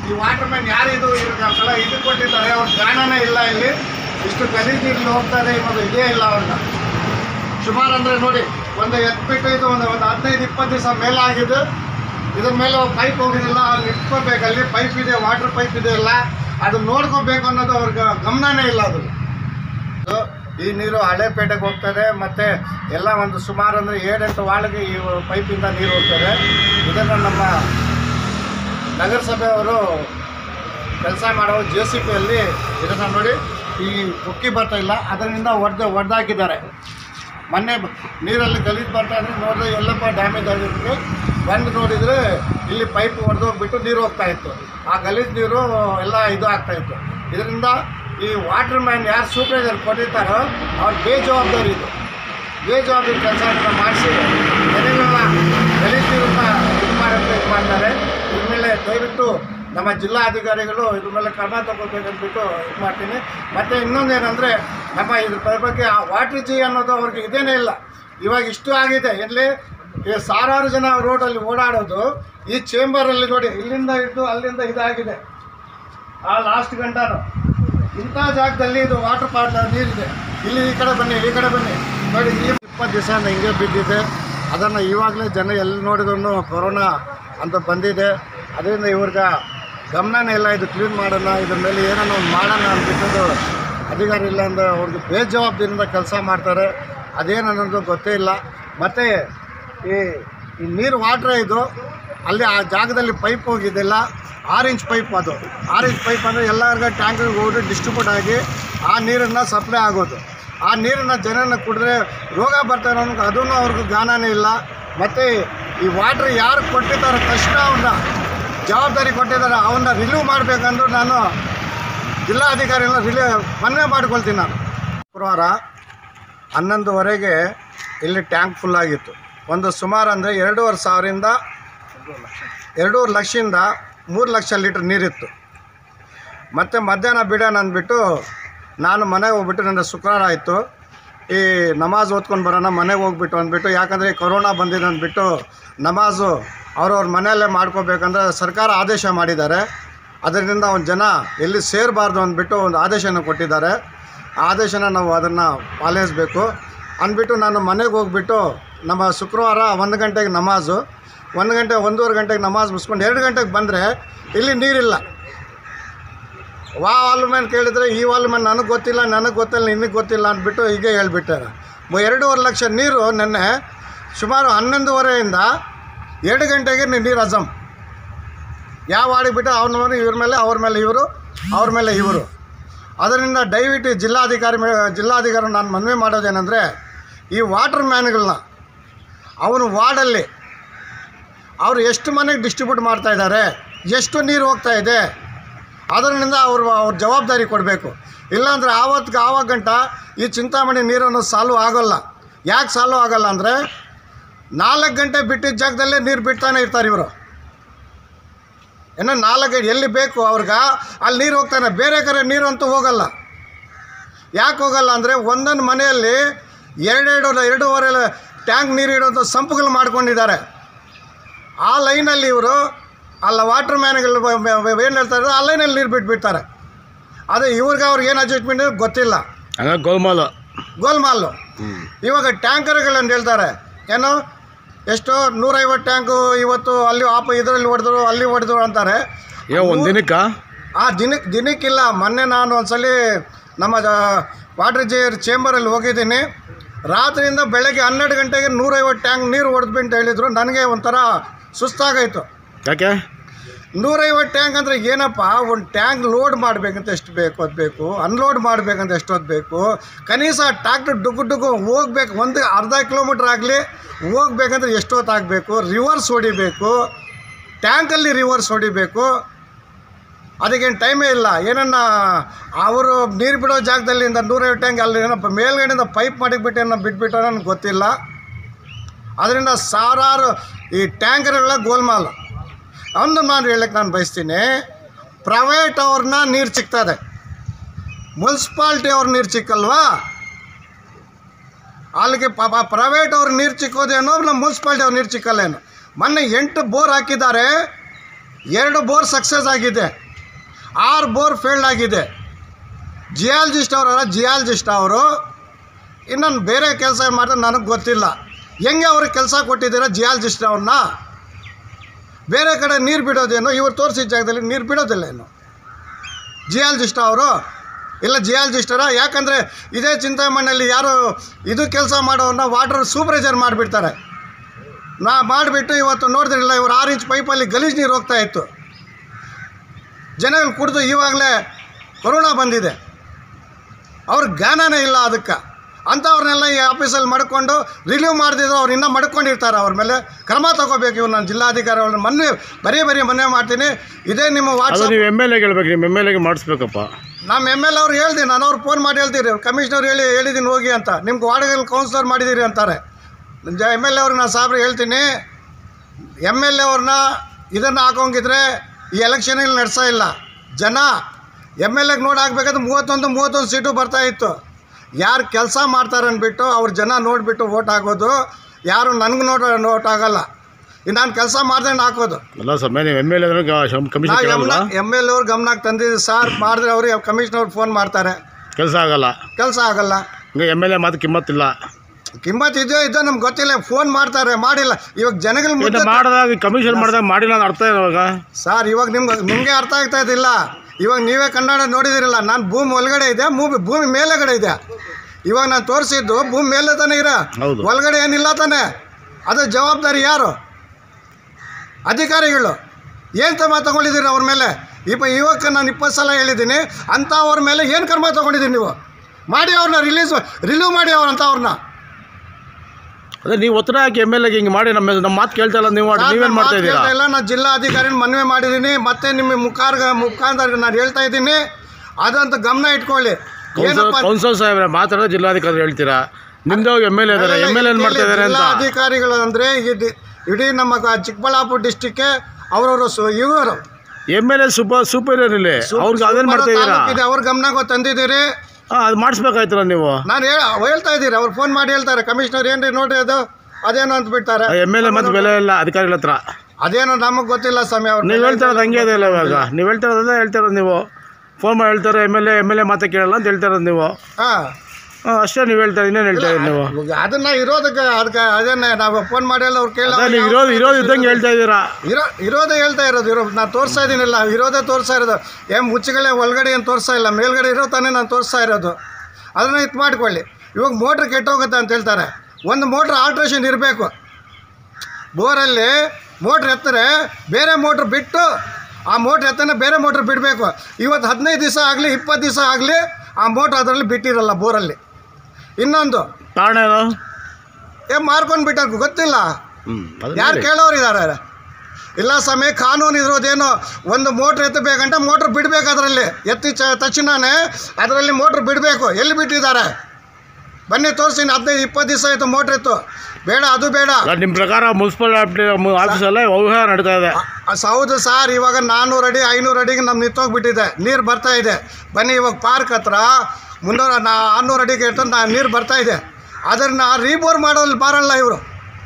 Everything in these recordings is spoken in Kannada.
ಈ ವಾಟರ್ ಮ್ಯಾನ್ ಯಾರಿದು ಇವ್ರಿಗೆಲ್ಲ ಇದು ಕೊಟ್ಟಿದ್ದಾರೆ ಅವ್ರ ಜ್ಞಾನನೇ ಇಲ್ಲ ಇಲ್ಲಿ ಇಷ್ಟು ಗಲೀಜು ನೀರು ಹೋಗ್ತಾರೆ ಅನ್ನೋದು ಇದೇ ಇಲ್ಲ ಅವ್ರನ್ನ ಸುಮಾರು ಅಂದರೆ ನೋಡಿ ಒಂದು ಎತ್ಬಿಟ್ಟು ಇದು ಒಂದು ಒಂದು ಹದಿನೈದು ಇಪ್ಪತ್ತು ದಿವಸ ಮೇಲೆ ಆಗಿದೆ ಇದ್ರ ಮೇಲೆ ಪೈಪ್ ಹೋಗಿದಿಲ್ಲ ಅಲ್ಲಿ ಇಟ್ಕೋಬೇಕು ಅಲ್ಲಿ ಪೈಪ್ ಇದೆ ವಾಟರ್ ಪೈಪ್ ಇದೆ ಇಲ್ಲ ಅದು ನೋಡ್ಕೋಬೇಕು ಅನ್ನೋದು ಅವ್ರಿಗೆ ಗಮನನೇ ಇಲ್ಲ ಅದು ಇದು ಈ ನೀರು ಹಳೇಪೇಟೆಗೆ ಹೋಗ್ತದೆ ಮತ್ತು ಎಲ್ಲ ಒಂದು ಸುಮಾರು ಅಂದರೆ ಏಳೆಂಟು ವಾಳಿಗೆ ಈ ಪೈಪಿಂದ ನೀರು ಹೋಗ್ತದೆ ಇದನ್ನು ನಮ್ಮ ನಗರಸಭೆಯವರು ಕೆಲಸ ಮಾಡೋ ಜೆ ಸಿ ಪಿಯಲ್ಲಿ ಇದನ್ನು ನೋಡಿ ಈ ಉಕ್ಕಿ ಬರ್ತಾ ಇಲ್ಲ ಅದರಿಂದ ಒಡೆದು ಒಡೆದಾಕಿದ್ದಾರೆ ಮೊನ್ನೆ ಬ- ನೀರಲ್ಲಿ ಗಲೀಜು ಬರ್ತಾ ಇದ್ರೆ ನೋಡಿದ್ರೆ ಎಲ್ಲಪ್ಪ ಡ್ಯಾಮೇಜ್ ಆಗಿರುತ್ತೆ ಬಂದು ನೋಡಿದರೆ ಇಲ್ಲಿ ಪೈಪ್ ಒಡೆದೋಗ್ಬಿಟ್ಟು ನೀರು ಹೋಗ್ತಾ ಇತ್ತು ಆ ಗಲೀಜು ನೀರು ಎಲ್ಲ ಇದು ಆಗ್ತಾ ಇತ್ತು ಇದರಿಂದ ಈ ವಾಟರ್ ಮ್ಯಾನ್ ಯಾರು ಸೂಪರ್ವೈಸರ್ ಕೊಟ್ಟಿರ್ತಾರೋ ಅವ್ರ ಬೇಜವಾಬ್ದಾರಿ ಇದು ಬೇಜವಾಬ್ದಾರಿ ಕೆಲಸಗಳನ್ನ ಮಾಡಿಸಿ ಜನಗಳನ್ನ ಗಲೀಜು ನೀರನ್ನ ಇದು ಮಾಡೋಕ್ಕೆ ಇದು ಮಾಡ್ತಾರೆ ಇದ್ರ ಮೇಲೆ ದಯವಿಟ್ಟು ನಮ್ಮ ಜಿಲ್ಲಾಧಿಕಾರಿಗಳು ಇದ್ರ ಮೇಲೆ ಕ್ರಮ ತಗೋಬೇಕಂದ್ಬಿಟ್ಟು ಇದು ಮಾಡ್ತೀನಿ ಮತ್ತು ಇನ್ನೊಂದೇನೆಂದರೆ ನಮ್ಮ ಇದ್ರ ಬಗ್ಗೆ ಆ ವಾಟರ್ ಜಿ ಅನ್ನೋದು ಅವ್ರಿಗೆ ಇದೇನೇ ಇಲ್ಲ ಇವಾಗ ಇಷ್ಟು ಆಗಿದೆ ಎಲ್ಲಿ ಈ ಸಾವಿರಾರು ಜನ ರೋಡಲ್ಲಿ ಓಡಾಡೋದು ಈ ಚೇಂಬರಲ್ಲಿ ನೋಡಿ ಇಲ್ಲಿಂದ ಹಿಡಿದು ಅಲ್ಲಿಂದ ಇದಾಗಿದೆ ಆ ಲಾಸ್ಟ್ ಗಂಟನು ಇಂಥ ಜಾಗದಲ್ಲಿ ಇದು ವಾಟರ್ ಪಾರ್ಟ್ ನೀರಿದೆ ಇಲ್ಲಿ ಈ ಕಡೆ ಬನ್ನಿ ಈ ಕಡೆ ಬನ್ನಿ ನೋಡಿ ಈ ಇಪ್ಪತ್ತು ದಿವಸ ಹಿಂಗೆ ಬಿದ್ದಿದೆ ಅದನ್ನು ಇವಾಗಲೇ ಜನ ಎಲ್ಲಿ ನೋಡಿದ್ರು ಕೊರೋನಾ ಅಂತ ಬಂದಿದೆ ಅದರಿಂದ ಇವ್ರಿಗೆ ಗಮನನೇ ಇಲ್ಲ ಇದು ಕ್ಲೀನ್ ಮಾಡೋಣ ಇದ್ರ ಮೇಲೆ ಏನೋ ಒಂದು ಮಾಡೋಣ ಅಂದ್ಬಿಟ್ಟು ಅಧಿಕಾರಿ ಇಲ್ಲ ಅಂದ್ರೆ ಅವ್ರಿಗೆ ಬೇಜವಾಬ್ದಾರಿಯಿಂದ ಕೆಲಸ ಮಾಡ್ತಾರೆ ಅದೇನು ಅನ್ನೋದು ಗೊತ್ತೇ ಇಲ್ಲ ಮತ್ತು ಈ ಈ ನೀರು ವಾಟ್ರ್ ಇದು ಅಲ್ಲಿ ಆ ಜಾಗದಲ್ಲಿ ಪೈಪ್ ಹೋಗಿದ್ದಿಲ್ಲ ಆರು ಇಂಚ್ ಪೈಪ್ ಅದು ಆರು ಇಂಚ್ ಪೈಪ್ ಅಂದರೆ ಎಲ್ಲರಿಗೂ ಟ್ಯಾಂಕಿಗೆ ಹೋಗಿ ಡಿಸ್ಟ್ರಿಬ್ಯೂಟ್ ಆಗಿ ಆ ನೀರನ್ನು ಸಪ್ಲೈ ಆಗೋದು ಆ ನೀರನ್ನು ಜನನ ಕುಡಿದ್ರೆ ರೋಗ ಬರ್ತಾರೆ ಅನ್ನೋದು ಅದೂ ಅವ್ರಿಗೆ ಜ್ಞಾನನೇ ಇಲ್ಲ ಮತ್ತು ಈ ವಾಟ್ರ್ ಯಾರು ಕೊಟ್ಟಿದ್ದಾರೆ ಕಷ್ಟ ಅವನ್ನ ಜವಾಬ್ದಾರಿ ಕೊಟ್ಟಿದ್ದಾರೆ ಅವನ್ನ ರಿಲೀವ್ ಮಾಡಬೇಕಂದ್ರೂ ನಾನು ಜಿಲ್ಲಾಧಿಕಾರಿಗಳನ್ನ ರಿಲೀವ್ ಮನವಿ ಮಾಡ್ಕೊಳ್ತೀನಿ ನಾನು ಶುಕ್ರವಾರ ಹನ್ನೊಂದುವರೆಗೆ ಇಲ್ಲಿ ಟ್ಯಾಂಕ್ ಫುಲ್ ಆಗಿತ್ತು ಒಂದು ಸುಮಾರು ಅಂದರೆ ಎರಡೂವರೆ ಸಾವಿರದಿಂದ ಎರಡೂವರೆ ಲಕ್ಷದಿಂದ ಮೂರು ಲಕ್ಷ ಲೀಟ್ರ್ ನೀರಿತ್ತು ಮತ್ತು ಮಧ್ಯಾಹ್ನ ಬಿಡೋಣ ಅಂದ್ಬಿಟ್ಟು ನಾನು ಮನೆಗೆ ಹೋಗ್ಬಿಟ್ಟು ನನ್ನ ಶುಕ್ರವಾರ ಆಯಿತು ಈ ನಮಾಜ್ ಓದ್ಕೊಂಡು ಬರೋಣ ಮನೆಗೆ ಹೋಗ್ಬಿಟ್ಟು ಅಂದ್ಬಿಟ್ಟು ಯಾಕಂದರೆ ಕೊರೋನಾ ಬಂದಿದೆ ಅಂದ್ಬಿಟ್ಟು ನಮಾಜು ಅವ್ರವ್ರ ಮನೆಯಲ್ಲೇ ಮಾಡ್ಕೋಬೇಕಂದ್ರೆ ಸರ್ಕಾರ ಆದೇಶ ಮಾಡಿದ್ದಾರೆ ಅದರಿಂದ ಒಂದು ಜನ ಎಲ್ಲಿ ಸೇರಬಾರ್ದು ಅಂದ್ಬಿಟ್ಟು ಒಂದು ಆದೇಶನ ಕೊಟ್ಟಿದ್ದಾರೆ ಆ ಆದೇಶನ ನಾವು ಅದನ್ನು ಪಾಲಿಸಬೇಕು ಅಂದ್ಬಿಟ್ಟು ನಾನು ಮನೆಗೆ ಹೋಗ್ಬಿಟ್ಟು ನಮ್ಮ ಶುಕ್ರವಾರ ಒಂದು ಗಂಟೆಗೆ ನಮಾಜು ಒಂದು ಗಂಟೆ ಒಂದೂವರೆ ಗಂಟೆಗೆ ನಮಾಜ್ ಮುಗಿಸ್ಕೊಂಡು ಎರಡು ಗಂಟೆಗೆ ಬಂದರೆ ಇಲ್ಲಿ ನೀರಿಲ್ಲ ವಾ ವಾಲ್ ಮೇಲೆ ಕೇಳಿದರೆ ಈ ವಾಲ್ ಮೇಲೆ ನನಗೆ ಗೊತ್ತಿಲ್ಲ ನನಗೆ ಗೊತ್ತಿಲ್ಲ ನಿನಗೆ ಗೊತ್ತಿಲ್ಲ ಅಂದ್ಬಿಟ್ಟು ಹೀಗೆ ಹೇಳ್ಬಿಟ್ಟಾರೆ ಮು- ಎರಡೂವರೆ ಲಕ್ಷ ನೀರು ನೆನ್ನೆ ಸುಮಾರು ಹನ್ನೊಂದುವರೆಯಿಂದ ಎರಡು ಗಂಟೆಗೆ ನೀ- ನೀರು ಅಜಮ್ ಯಾವ ವಾಡಿಗೆ ಬಿಟ್ಟು ಅವ್ರ ಮೇಲೆ ಇವ್ರ ಮೇಲೆ ಅವ್ರ ಮೇಲೆ ಇವರು ಅವ್ರ ಮೇಲೆ ಇವರು ಅದರಿಂದ ದಯವಿಟ್ಟು ಜಿಲ್ಲಾಧಿಕಾರಿ ಮೇ ಜಿಲ್ಲಾಧಿಕಾರಿ ನಾನು ಮನವಿ ಮಾಡೋದೇನೆಂದರೆ ಈ ವಾಟರ್ ಮ್ಯಾನ್ಗಳನ್ನ ಅವನು ವಾರ್ಡಲ್ಲಿ ಅವರು ಎಷ್ಟು ಮನೆಗೆ ಡಿಸ್ಟ್ರಿಬ್ಯೂಟ್ ಮಾಡ್ತಾ ಇದ್ದಾರೆ ಎಷ್ಟು ನೀರು ಹೋಗ್ತಾ ಇದೆ ಅದರಿಂದ ಅವರು ಅವ್ರ ಜವಾಬ್ದಾರಿ ಕೊಡಬೇಕು ಇಲ್ಲಾಂದರೆ ಆವತ್ತಿಗೆ ಆವಾಗ ಗಂಟ ಈ ಚಿಂತಾಮಣಿ ನೀರನ್ನು ಸಾಲ್ವ್ ಆಗೋಲ್ಲ ಯಾಕೆ ಸಾಲ್ವ್ ಆಗೋಲ್ಲ ಅಂದರೆ ನಾಲ್ಕು ಗಂಟೆ ಬಿಟ್ಟಿದ್ದ ಜಾಗದಲ್ಲೇ ನೀರು ಬಿಡ್ತಾನೆ ಇರ್ತಾರೆ ಇವರು ಏನೋ ನಾಲ್ಕು ಎಲ್ಲಿ ಬೇಕು ಅವ್ರಿಗೆ ಅಲ್ಲಿ ನೀರು ಹೋಗ್ತಾನೆ ಬೇರೆ ಕಡೆ ನೀರು ಅಂತೂ ಹೋಗಲ್ಲ ಯಾಕೆ ಹೋಗಲ್ಲ ಅಂದರೆ ಒಂದೊಂದು ಮನೆಯಲ್ಲಿ ಎರಡೆರಡು ಎರಡೂವರೆ ಟ್ಯಾಂಕ್ ನೀರು ಇಡೋಂಥ ಸಂಪುಗಳು ಮಾಡ್ಕೊಂಡಿದ್ದಾರೆ ಆ ಲೈನಲ್ಲಿ ಇವರು ಅಲ್ಲ ವಾಟರ್ ಮ್ಯಾನ್ಗಳು ಏನು ಹೇಳ್ತಾರೆ ಆ ಲೈನಲ್ಲಿ ನೀರು ಬಿಟ್ಬಿಡ್ತಾರೆ ಅದೇ ಇವ್ರಿಗೆ ಅವ್ರಿಗೆ ಏನು ಅಡ್ಜಸ್ಟ್ಮೆಂಟ್ ಗೊತ್ತಿಲ್ಲ ಹಂಗ ಗೋಲ್ಮಾಲು ಗೋಲ್ಮಾಲು ಇವಾಗ ಟ್ಯಾಂಕರ್ಗಳಂತ ಹೇಳ್ತಾರೆ ಏನು ಎಷ್ಟು ನೂರೈವತ್ತು ಟ್ಯಾಂಕು ಇವತ್ತು ಅಲ್ಲಿ ಆಪ ಇದರಲ್ಲಿ ಹೊಡೆದ್ರು ಅಲ್ಲಿ ಹೊಡೆದ್ರು ಅಂತಾರೆ ಏ ಒಂದು ದಿನಕ್ಕ ಆ ದಿನಕ್ಕೆ ದಿನಕ್ಕಿಲ್ಲ ಮೊನ್ನೆ ನಾನು ಒಂದ್ಸಲಿ ನಮ್ಮ ವಾಟರ್ ಜೇರ್ ಚೇಂಬರಲ್ಲಿ ಹೋಗಿದ್ದೀನಿ ರಾತ್ರಿಯಿಂದ ಬೆಳಗ್ಗೆ ಹನ್ನೆರಡು ಗಂಟೆಗೆ ನೂರೈವತ್ತು ಟ್ಯಾಂಕ್ ನೀರು ಹೊಡೆದ್ವಿ ಅಂತ ಹೇಳಿದರು ನನಗೆ ಒಂಥರ ಸುಸ್ತಾಗಾಯಿತು ಯಾಕೆ ನೂರೈವತ್ತು ಟ್ಯಾಂಕ್ ಅಂದರೆ ಏನಪ್ಪ ಒಂದು ಟ್ಯಾಂಕ್ ಲೋಡ್ ಮಾಡಬೇಕಂತ ಎಷ್ಟು ಬೇಕು ಅದು ಬೇಕು ಅನ್ಲೋಡ್ ಮಾಡಬೇಕಂತ ಎಷ್ಟೊತ್ತು ಬೇಕು ಕನಿಷ್ಠ ಟ್ಯಾಕ್ಟ್ರ್ ಡುಗು ಡುಗು ಹೋಗ್ಬೇಕು ಒಂದು ಅರ್ಧ ಕಿಲೋಮೀಟ್ರ್ ಆಗಲಿ ಹೋಗ್ಬೇಕಂದ್ರೆ ಎಷ್ಟೊತ್ತು ಆಗಬೇಕು ರಿವರ್ಸ್ ಹೊಡಿಬೇಕು ಟ್ಯಾಂಕಲ್ಲಿ ರಿವರ್ಸ್ ಹೊಡಿಬೇಕು ಅದಕ್ಕೇನು ಟೈಮೇ ಇಲ್ಲ ಏನನ್ನ ಅವರು ನೀರು ಬಿಡೋ ಜಾಗದಲ್ಲಿಂದ ನೂರೈವತ್ತು ಟ್ಯಾಂಕ್ ಅಲ್ಲಿ ಏನೋ ಮೇಲ್ಗಡೆಯಿಂದ ಪೈಪ್ ಮಾಡಿಬಿಟ್ಟು ಏನೋ ಬಿಟ್ಬಿಟ್ಟೋ ನನಗೆ ಗೊತ್ತಿಲ್ಲ ಅದರಿಂದ ಸಾವಿರಾರು ಈ ಟ್ಯಾಂಕರ್ಗಳ ಗೋಲ್ಮಾಲ್ ಒಂದು ನಾನು ಹೇಳಕ್ಕೆ ನಾನು ಬಯಸ್ತೀನಿ ಪ್ರೈವೇಟ್ ಅವ್ರನ್ನ ನೀರು ಸಿಗ್ತದೆ ಮುನ್ಸಿಪಾಲ್ಟಿ ಅವ್ರ ನೀರು ಸಿಕ್ಕಲ್ವಾ ಅಲ್ಲಿಗೆ ಪಾಪ ಪ್ರೈವೇಟ್ ಅವ್ರು ನೀರು ಸಿಕ್ಕೋದೇನೋ ನಮ್ಮ ಮುನ್ಸಿಪಾಲ್ಟಿ ಅವ್ರು ನೀರು ಸಿಕ್ಕಲ್ಲೇನೋ ಮೊನ್ನೆ ಎಂಟು ಬೋರ್ ಹಾಕಿದ್ದಾರೆ ಎರಡು ಬೋರ್ ಸಕ್ಸಸ್ ಆಗಿದೆ ಆರು ಬೋರ್ ಫೇಲ್ಡ್ ಆಗಿದೆ ಜಿಯಾಲಜಿಸ್ಟ್ ಅವರ ಜಿಯಾಲಜಿಸ್ಟ್ ಅವರು ಇನ್ನೊಂದು ಬೇರೆ ಕೆಲಸ ಮಾಡ್ತಾರೆ ನನಗೆ ಗೊತ್ತಿಲ್ಲ ಹೆಂಗೆ ಅವ್ರಿಗೆ ಕೆಲಸ ಕೊಟ್ಟಿದ್ದೀರಾ ಜಿಯಾಲಜಿಸ್ಟ್ ಅವ್ರನ್ನ ಬೇರೆ ಕಡೆ ನೀರು ಬಿಡೋದೇನು ಇವ್ರು ತೋರಿಸಿದ ಜಾಗದಲ್ಲಿ ನೀರು ಬಿಡೋದಿಲ್ಲ ಏನು ಜಿಯಾಲಜಿಸ್ಟ್ ಅವರು ಇಲ್ಲ ಜಿಯಾಲಜಿಸ್ಟರ ಯಾಕಂದರೆ ಇದೇ ಚಿಂತಾಮಣಿಯಲ್ಲಿ ಯಾರು ಇದು ಕೆಲಸ ಮಾಡೋರನ್ನ ವಾಟರ್ ಸೂಪರ್ವೈಸರ್ ಮಾಡಿಬಿಡ್ತಾರೆ ನಾ ಮಾಡಿಬಿಟ್ಟು ಇವತ್ತು ನೋಡಿದ್ರಿಲ್ಲ ಇವ್ರು ಆರು ಇಂಚ್ ಪೈಪಲ್ಲಿ ಗಲೀಜು ನೀರು ಹೋಗ್ತಾ ಇತ್ತು ಜನಗಳು ಕುಡಿದು ಇವಾಗಲೇ ಕೊರೋನಾ ಬಂದಿದೆ ಅವ್ರ ಜ್ಞಾನನೇ ಇಲ್ಲ ಅದಕ್ಕೆ ಅಂಥವ್ರನ್ನೆಲ್ಲ ಈ ಆಫೀಸಲ್ಲಿ ಮಡ್ಕೊಂಡು ರಿಲೀವ್ ಮಾಡ್ದಿದ್ರು ಅವ್ರು ಇನ್ನೂ ಮಡ್ಕೊಂಡಿರ್ತಾರೆ ಅವ್ರ ಮೇಲೆ ಕ್ರಮ ತಗೋಬೇಕು ಇವ್ರು ನಾನು ಜಿಲ್ಲಾಧಿಕಾರಿಗಳನ್ನ ಮೊನ್ನೆ ಬರೀ ಬರೀ ಮನೆ ಮಾಡ್ತೀನಿ ಇದೇ ನಿಮ್ಮ ಅದು ವಾಟ್ಸಪ್ ನೀವು ಎಮ್ ಎಲ್ ಎಗೆ ಹೇಳ್ಬೇಕು ನಿಮ್ಮ ಎಮ್ ಎಲ್ ಎಗೆ ಮಾಡಿಸ್ಬೇಕಪ್ಪ ನಮ್ಮ ಎಮ್ ಎಲ್ ಅವ್ರು ಹೇಳ್ತೀನಿ ನಾನು ಅವ್ರು ಫೋನ್ ಮಾಡಿ ಹೇಳ್ತೀರಿ ಕಮಿಷನರ್ ಹೇಳಿ ಹೇಳಿದ್ದೀನಿ ಹೋಗಿ ಅಂತ ನಿಮ್ಗೆ ವಾರ್ಡ್ಗಳಲ್ಲಿ ಕೌನ್ಸಿಲರ್ ಮಾಡಿದ್ದೀರಿ ಅಂತಾರೆ ಎಮ್ ಎಲ್ ಎ ಅವ್ರಿಗೆ ನಾನು ಸಾಬ್ರಿಗೆ ಹೇಳ್ತೀನಿ ಎಮ್ ಎಲ್ ಎ ಅವ್ರನ್ನ ಇದನ್ನು ಹಾಕೋಂಗಿದ್ರೆ ಈ ಎಲೆಕ್ಷನಲ್ಲಿ ನಡೆಸೋ ಇಲ್ಲ ಜನ ಎಮ್ ಎಲ್ ಎಗೆ ನೋಡಿ ಹಾಕ್ಬೇಕಾದ್ರೆ ಮೂವತ್ತೊಂದು ಮೂವತ್ತೊಂದು ಸೀಟು ಬರ್ತಾ ಇತ್ತು ಯಾರು ಕೆಲಸ ಮಾಡ್ತಾರೆ ಅಂದ್ಬಿಟ್ಟು ಅವ್ರ ಜನ ನೋಡಿಬಿಟ್ಟು ಓಟ್ ಹಾಕೋದು ಯಾರು ನನಗೆ ನೋಡ ಓಟ್ ಆಗಲ್ಲ ಇನ್ನು ನಾನು ಕೆಲಸ ಮಾಡ್ದಂಡು ಹಾಕೋದು ಅಲ್ಲ ಸರ್ ನೀವು ಎಮ್ ಎಲ್ ಎ ಕಮಿಷನ್ ನಾ ಕೇಳಲ್ಲ ಎಮ್ ಎಲ್ ಅವ್ರ ಗಮನಕ್ಕೆ ತಂದಿದ್ದು ಸಾರ್ ಮಾಡಿದ್ರೆ ಅವ್ರಿಗೆ ಕಮಿಷನರ್ ಫೋನ್ ಮಾಡ್ತಾರೆ ಕೆಲಸ ಆಗಲ್ಲ ಕೆಲಸ ಆಗಲ್ಲ ಹಂಗೆ ಎಮ್ ಎಲ್ ಎ ಮಾತು ಕಿಮ್ಮತ್ತಿಲ್ಲ ಕಿಮ್ಮತ್ ಇದೆಯೋ ಇದೋ ನಮ್ಗೆ ಗೊತ್ತಿಲ್ಲ ಫೋನ್ ಮಾಡ್ತಾರೆ ಮಾಡಿಲ್ಲ ಇವಾಗ ಜನಗಳ ಇದು ಮುಂದೆ ಮಾಡಿದಾಗ ಕಮಿಷನ್ ಮಾಡಿದಾಗ ಮಾಡಿಲ್ಲ ಅಂತ ಅರ್ಥ ಏನು ಇವಾಗ ಸರ್ ಇವಾಗ ನಿಮ್ಗೆ ನಿಮಗೆ ಅರ್ಥ ಆಗ್ತಾ ಇದ್ದಿಲ್ಲ ಇವಾಗ ನೀವೇ ಕನ್ನಡ ನೋಡಿದಿರಲ್ಲ ನಾನು ಭೂಮಿ ಒಳಗಡೆ ಇದೆ ಭೂಮಿ ಭೂಮಿ ಮೇಲೆಗಡೆ ಇದೆ ಇವಾಗ ನಾನು ತೋರಿಸಿದ್ದು ಭೂಮಿ ಮೇಲೆ ತಾನೇ ಇರ ಹೌದು. ಒಳಗಡೆ ಏನಿಲ್ಲ ತಾನೆ ಅದು ಜವಾಬ್ದಾರಿ ಯಾರು ಅಧಿಕಾರಿಗಳು ಏನು ಕ್ರಮ ತಗೊಂಡಿದ್ದೀರಿ ಅವ್ರ ಮೇಲೆ ಇಪ್ಪ ಇವಾಗ ನಾನು ಇಪ್ಪತ್ತು ಸಲ ಹೇಳಿದ್ದೀನಿ ಅಂಥವ್ರ ಮೇಲೆ ಏನು ಕ್ರಮ ತಗೊಂಡಿದ್ದೀರಿ ನೀವು ಮಾಡಿ ಅವ್ರನ್ನ ರಿಲೀಸ್ ರಿಲೀವ್ ಮಾಡಿ ಅವ್ರಂತ ಅವ್ರನ್ನ ಅದೇ ನೀವು ಒತ್ತಡ ಹಾಕಿ ಎಮ್ ಎಲ್ ಎಗೆ ಹಿಂಗೆ ಮಾಡಿ ನಮ್ಮ ನಮ್ಮ ಮಾತು ಕೇಳ್ತಾ ಇಲ್ಲ ನೀವು ನೀವೇನು ಮಾಡ್ತಾ ಇದ್ದೀರಾ ಇಲ್ಲ ನಾನು ಜಿಲ್ಲಾಧಿಕಾರಿ ಮನವಿ ಮಾಡಿದ್ದೀನಿ ಮತ್ತೆ ನಿಮ್ಮ ಮುಖಾರ್ಗ ಮುಖಾಂತರ ನಾನು ಹೇಳ್ತಾ ಇದ್ದೀನಿ ಅದಂತ ಗಮನ ಇಟ್ಕೊಳ್ಳಿ ಏನಪ್ಪ ಕೌನ್ಸಿಲ್ ಸಾಹೇಬ್ರೆ ಮಾತಾಡೋ ಜಿಲ್ಲಾಧಿಕಾರಿ ಹೇಳ್ತೀರಾ ನಿಮ್ದು ಎಮ್ ಎಲ್ ಎ ಇದ್ದಾರೆ ಎಮ್ ಎಲ್ ಎ ಮಾಡ್ತಾ ಇದ್ದಾರೆ ಅಂತ ಜಿಲ್ಲಾಧಿಕಾರಿಗಳು ಅಂದರೆ ಇದು ಇಡೀ ನಮ್ಮ ಕ- ಚಿಕ್ಕಬಳ್ಳಾಪುರ ಡಿಸ್ಟಿಕ್ಗೆ ಅವರವರು ಸು ಇವರು M L A super superior ಇಲ್ಲಿ ಅವ್ರಿಗೆ ಅದೇನು ಮಾಡ್ತಾ ಇದ್ದೀರಾ ತಾಲೂಕಿದೆ ಅವ್ರ ಗಮನಕ್ಕೆ ತಂದಿದ್ದೀರಿ ಹಾಂ ಅದು ಮಾಡಿಸ್ಬೇಕಾಯ್ತಲ್ಲ ನೀವು ನಾನು ಹೇಳ ಹೇಳ್ತಾ ಇದ್ದೀರಿ ಅವ್ರು ಫೋನ್ ಮಾಡಿ ಹೇಳ್ತಾರೆ ಕಮಿಷನರ್ ಏನ್ರಿ ನೋಡ್ರಿ ಅದು ಅದೇನು ಅಂತ ಬಿಡ್ತಾರೆ ಎಮ್ ಎಲ್ ಎ ಮತ್ತು ಬೆಲೆ ಇಲ್ಲ ಅಧಿಕಾರಿಗಳ ಹತ್ರ ಅದೇನು ನಮಗೆ ಗೊತ್ತಿಲ್ಲ ಸ್ವಾಮಿ ಅವ್ರು ನೀವು ಹೇಳ್ತಾ ಇರೋದು ಹಂಗೆ ಇದೆ ಇವಾಗ ನೀವು ಹೇಳ್ತಾ ಇರೋದೇ ಹೇಳ್ತಾ ಇರೋದು ನೀವು ಫೋನ್ ಮಾಡಿ ಹೇಳ್ತಾರೆ M L A M L A ಮಾತೇ ಕೇಳಲ್ಲ ಅಂತ ಹೇಳ್ತಾ ಇರೋದು ನೀವು ಹಾಂ ಹಾಂ ಅಷ್ಟೇ ನೀವು ಹೇಳ್ತಾರೆ ಇನ್ನೇನು ಹೇಳ್ತಾ ಇದ್ದೀರಿ ನೀವು ಅದನ್ನ ಇರೋದಕ್ಕೆ ಅದಕ್ಕೆ ಅದನ್ನೇ ನಾವು ಫೋನ್ ಮಾಡಿ ಎಲ್ಲ ಅವ್ರು ಕೇಳ ಅದೇ ನೀವು ಇರೋದು ಇರೋದು ಇದ್ದಂಗೆ ಹೇಳ್ತಾ ಇದ್ದೀರಾ ಇರೋ ಇರೋದೇ ಹೇಳ್ತಾ ಇರೋದು ಇರೋ ನಾನು ತೋರಿಸ್ತಾ ಇದ್ದೀನಿಲ್ಲ ಇರೋದೇ ತೋರಿಸ್ತಾ ಇರೋದು ಏನು ಮುಚ್ಚುಗಳೇ ಒಳಗಡೆ ಏನು ತೋರಿಸ್ತಾ ಇಲ್ಲ ಮೇಲ್ಗಡೆ ಇರೋ ತಾನೇ ನಾನು ತೋರಿಸ್ತಾ ಇರೋದು ಅದನ್ನು ಇದು ಮಾಡ್ಕೊಳ್ಳಿ ಇವಾಗ ಮೋಟ್ರ್ ಕೆಟ್ಟೋಗುತ್ತೆ ಅಂತ ಹೇಳ್ತಾರೆ ಒಂದು ಮೋಟ್ರ್ ಆಲ್ಟ್ರೇಷನ್ ಇರಬೇಕು ಬೋರಲ್ಲಿ ಮೋಟ್ರ್ ಎತ್ತರೆ ಬೇರೆ ಮೋಟ್ರ್ ಬಿಟ್ಟು ಆ ಮೋಟ್ರ್ ಎತ್ತನೆ ಬೇರೆ ಮೋಟ್ರ್ ಬಿಡಬೇಕು ಇವತ್ತು ಹದಿನೈದು ದಿವಸ ಆಗಲಿ ಇಪ್ಪತ್ತು ದಿವಸ ಆಗಲಿ ಆ ಮೋಟ್ರ್ ಅದರಲ್ಲಿ ಬಿಟ್ಟಿರಲ್ಲ ಬೋರಲ್ಲಿ ಇನ್ನೊಂದು ಕಾರಣ ಏನು ಏ ಮಾರ್ಕೊಂಡು ಬಿಟ್ಟಾರ ಗೊತ್ತಿಲ್ಲ ಹ್ಞೂ ಅದು ಯಾರು ಕೇಳೋರು ಇದ್ದಾರೆ ಇಲ್ಲ ಸಮಯ ಕಾನೂನು ಇರೋದೇನು ಒಂದು ಮೋಟ್ರ್ ಎತ್ತಬೇಕಂటే ಮೋಟ್ರ್ ಬಿಡಬೇಕು ಅದರಲ್ಲಿ ಎತ್ತಿ ಚ ತಕ್ಷಣವೇ ಅದರಲ್ಲಿ ಮೋಟ್ರ್ ಬಿಡಬೇಕು ಎಲ್ಲಿ ಬಿಟ್ಟಿದ್ದಾರೆ ಬನ್ನಿ ತೋರಿಸ್ತೀನಿ ಹದಿನೈದು ಇಪ್ಪತ್ತು ದಿವಸ ಆಯಿತು ಮೋಟ್ರ್ ಎತ್ತು ಬೇಡ ಅದು ಬೇಡ ನಿಮ್ಮ ಪ್ರಕಾರ ಮುನ್ಸಿಪಲ್ ಆಫೀಸಲ್ಲೇ ವ್ಯವಹಾರ ನಡೀತಾ ಇದೆ ಅ- ಹೌದು ಸಾರ್ ಇವಾಗ ನಾನ್ನೂರು ಅಡಿ ಐನೂರು ಅಡಿಗೆ ನಮ್ಮ ನಿಂತೋಗ್ಬಿಟ್ಟಿದೆ ನೀರು ಬರ್ತಾ ಇದೆ ಬನ್ನಿ ಇವಾಗ ಪಾರ್ಕ್ ಹತ್ರ ಮುನ್ನೂರ ನಾ ಆರುನೂರು ಅಡಿಗೆ ಇಟ್ಟು ನಾ ನೀರು ಬರ್ತಾ ಇದೆ ಅದನ್ನು ರೀಬೋರ್ ಮಾಡೋಲ್ಲಿ ಬರಲ್ಲ ಇವರು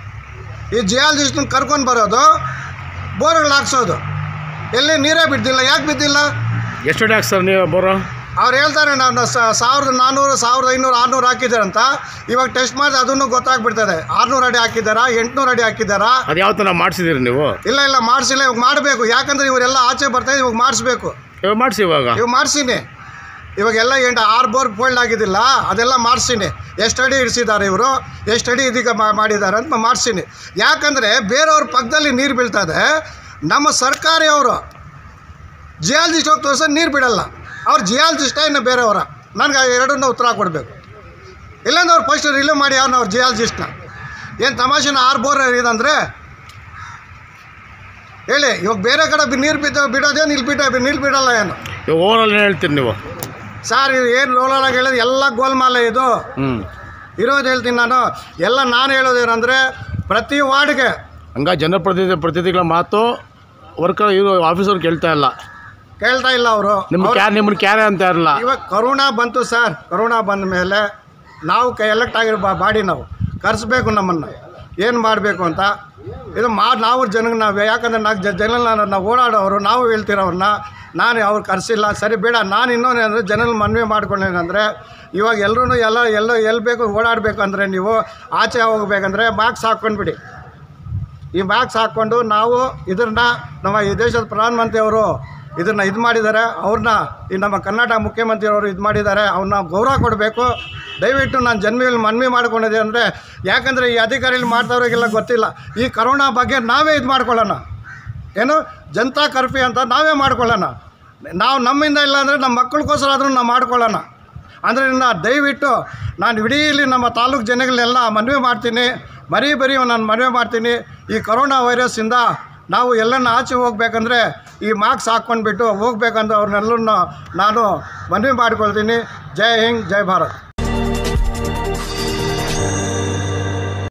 ಈ ಜಿಯಾಲಜಿಸ್ಟ್ನ ಕರ್ಕೊಂಡು ಬರೋದು ಬೋರ್ಗಳು ಹಾಕ್ಸೋದು ಎಲ್ಲಿ ನೀರೇ ಬಿದ್ದಿಲ್ಲ ಯಾಕೆ ಬಿದ್ದಿಲ್ಲ ಎಷ್ಟು ಅಡಿ ಹಾಕ್ಸ್ತಾರೆ ನೀವು ಬರೋ ಅವ್ರು ಹೇಳ್ತಾರೆ ನಾನು ಸ- ಸಾವಿರದ ನಾನ್ನೂರು ಸಾವಿರದ ಐನೂರು ಆರುನೂರು ಹಾಕಿದ್ದಾರೆ ಅಂತ ಇವಾಗ ಟೆಸ್ಟ್ ಮಾಡಿ ಅದನ್ನು ಗೊತ್ತಾಗ್ಬಿಡ್ತದೆ ಆರುನೂರು ಅಡಿ ಹಾಕಿದ್ದಾರಾ ಎಂಟುನೂರು ಅಡಿ ಹಾಕಿದ್ದಾರಾ ಅದು ಯಾವತ್ತು ನಾವು ಮಾಡಿಸಿದ್ದೀರಿ ನೀವು ಇಲ್ಲ ಇಲ್ಲ ಮಾಡಿಸಿಲ್ಲ ಇವಾಗ ಮಾಡಬೇಕು ಯಾಕಂದ್ರೆ ಇವರೆಲ್ಲ ಆಚೆ ಬರ್ತಾ ಇವಾಗ ಮಾಡಿಸ್ಬೇಕು ಇವಾಗ ಮಾಡಿಸಿ ಇವಾಗ ಇವಾಗ ಮಾಡಿಸಿನಿ ಇವಾಗ ಎಲ್ಲ ಎಂಟು ಆರು ಬೋರ್ ಫೋಲ್ಡ್ ಆಗಿದ್ದಿಲ್ಲ ಅದೆಲ್ಲ ಮಾಡಿಸಿನಿ ಎಷ್ಟು ಅಡಿ ಇಡಿಸಿದ್ದಾರೆ ಇವರು ಎಷ್ಟು ಅಡಿ ಇದೀಗ ಮಾ- ಮಾಡಿದ್ದಾರೆ ಅಂತ ಮಾಡಿಸಿನಿ ಯಾಕಂದರೆ ಬೇರೆಯವ್ರ ಪಕ್ಕದಲ್ಲಿ ನೀರು ಬೀಳ್ತದೆ ನಮ್ಮ ಸರ್ಕಾರಿ ಅವರು ಜಿಯಾಲಜಿಸ್ಟ್ ಹೋಗಿ ತೋರಿಸೋ ನೀರು ಬಿಡಲ್ಲ ಅವ್ರು ಜಿಯಾಲಜಿಸ್ಟ ಇನ್ನು ಬೇರೆಯವರ ನನಗೆ ಎರಡನ್ನ ಉತ್ತರ ಕೊಡಬೇಕು ಇಲ್ಲಾಂದ್ರೆ ಅವ್ರು ಫಸ್ಟ್ ರಿಲೀವ್ ಮಾಡಿ ಅವ್ರನ್ನ ಅವ್ರು ಜಿಯಾಲಜಿಸ್ಟ್ನ ಏನು ತಮಾಷೆನ ಆರು ಬೋರ್ ಇದಂದರೆ ಹೇಳಿ ಇವಾಗ ಬೇರೆ ಕಡೆ ಬಿ- ನೀರು ಬಿದ್ದು ಬಿಡೋದೇನು ಇಲ್ಲಿ ಬಿಡ ನೀರು ಬಿಡಲ್ಲ ಏನು ಇವಾಗ ಓವರಾಲ್ ಏನು ಹೇಳ್ತೀರಿ ನೀವು ಸರ್ ಏನು ರೋಲಾಗಿ ಹೇಳೋದು ಎಲ್ಲ ಗೋಲ್ಮಾಲೆ ಇದು ಹ್ಞೂ ಇರೋದು ಹೇಳ್ತೀನಿ ನಾನು ಎಲ್ಲ ನಾನು ಹೇಳೋದೇನೆಂದರೆ ಪ್ರತಿ ವಾರ್ಡ್ಗೆ ಹಂಗ ಜನಪ್ರತಿನಿಧಿ ಪ್ರತಿನಿಧಿಗಳ ಮಾತು ವರ್ಕರ್ ಇವರು ಆಫೀಸರ್ ಕೇಳ್ತಾ ಇಲ್ಲ ಕೇಳ್ತಾ ಇಲ್ಲ ಅವರು ನಿಮ್ಮ ಕ್ಯಾ ನಿಮ್ಮನ್ನ ಕ್ಯಾರೆ ಅಂತ ಇರಲ್ಲ ಇವಾಗ ಕರೋನಾ ಬಂತು ಸರ್ ಕರೋನಾ ಬಂದ ಮೇಲೆ ನಾವು ಕ ಎಲೆಕ್ಟ್ ಆಗಿರೋ ಬಾ ಬಾಡಿ ನಾವು ಕರೆಸ್ಬೇಕು ನಮ್ಮನ್ನು ಏನು ಮಾಡಬೇಕು ಅಂತ ಇದು ಮಾ ನಾವು ಜನಕ್ಕೆ ನಾವು ಯಾಕಂದರೆ ನಾಲ್ಕು ಜನ ಜನ ನಾವು ಓಡಾಡೋರು ನಾವು ಹೇಳ್ತಿರೋರನ್ನ ನಾನು ಅವ್ರು ಕರೆಸಿಲ್ಲ ಸರಿ ಬೇಡ ನಾನು ಇನ್ನೊಂದು ಅಂದರೆ ಜನರಲ್ಲಿ ಮನವಿ ಮಾಡ್ಕೊಂಡೇನಂದರೆ ಇವಾಗ ಎಲ್ಲರೂ ಎಲ್ಲ ಎಲ್ಲ ಎಲ್ಲಿ ಬೇಕು ಓಡಾಡಬೇಕಂದ್ರೆ ನೀವು ಆಚೆ ಹೋಗ್ಬೇಕಂದ್ರೆ ಮಾಸ್ಕ್ ಹಾಕ್ಕೊಂಡ್ಬಿಡಿ ಈ ಮಾಸ್ಕ್ ಹಾಕ್ಕೊಂಡು ನಾವು ಇದನ್ನ ನಮ್ಮ ಈ ದೇಶದ ಪ್ರಧಾನಮಂತ್ರಿ ಅವರು ಇದನ್ನು ಇದು ಮಾಡಿದ್ದಾರೆ ಅವ್ರನ್ನ ಈ ನಮ್ಮ ಕರ್ನಾಟಕ ಮುಖ್ಯಮಂತ್ರಿಯವರು ಇದು ಮಾಡಿದ್ದಾರೆ ಅವ್ರನ್ನ ಗೌರವ ಕೊಡಬೇಕು ದಯವಿಟ್ಟು ನಾನು ಜನ್ಮದಲ್ಲಿ ಮನವಿ ಮಾಡ್ಕೊಂಡಿದ್ದೆ ಅಂದರೆ ಯಾಕಂದರೆ ಈ ಅಧಿಕಾರಿಗಳು ಮಾಡ್ದವ್ರಿಗೆಲ್ಲ ಗೊತ್ತಿಲ್ಲ ಈ ಕರೋನಾ ಬಗ್ಗೆ ನಾವೇ ಇದು ಮಾಡ್ಕೊಳ್ಳೋಣ ಏನು ಜನತಾ ಕರ್ಫ್ಯೂ ಅಂತ ನಾವೇ ಮಾಡ್ಕೊಳ್ಳೋಣ ನಾವು ನಮ್ಮಿಂದ ಇಲ್ಲ ಅಂದರೆ ನಮ್ಮ ಮಕ್ಕಳಿಗೋಸ್ಕರ ಆದರೂ ನಾವು ಮಾಡ್ಕೊಳ್ಳೋಣ ಅದರಿಂದ ದಯವಿಟ್ಟು ನಾನು ಇಡೀ ಇಲ್ಲಿ ನಮ್ಮ ತಾಲೂಕು ಜನಗಳನ್ನೆಲ್ಲ ಮನವಿ ಮಾಡ್ತೀನಿ ಮರಿ ಬರೀ ನಾನು ಮನವಿ ಮಾಡ್ತೀನಿ ಈ ಕರೋನಾ ವೈರಸ್ಸಿಂದ ನಾವು ಎಲ್ಲನ್ನ ಆಚೆ ಹೋಗ್ಬೇಕಂದ್ರೆ ಈ ಮಾಸ್ಕ್ ಹಾಕ್ಕೊಂಡ್ಬಿಟ್ಟು ಹೋಗ್ಬೇಕಂತ ಅವ್ರನ್ನೆಲ್ಲರನ್ನ ನಾನು ಮನವಿ ಮಾಡ್ಕೊಳ್ತೀನಿ ಜೈ ಹಿಂದ್ ಜೈ ಭಾರತ್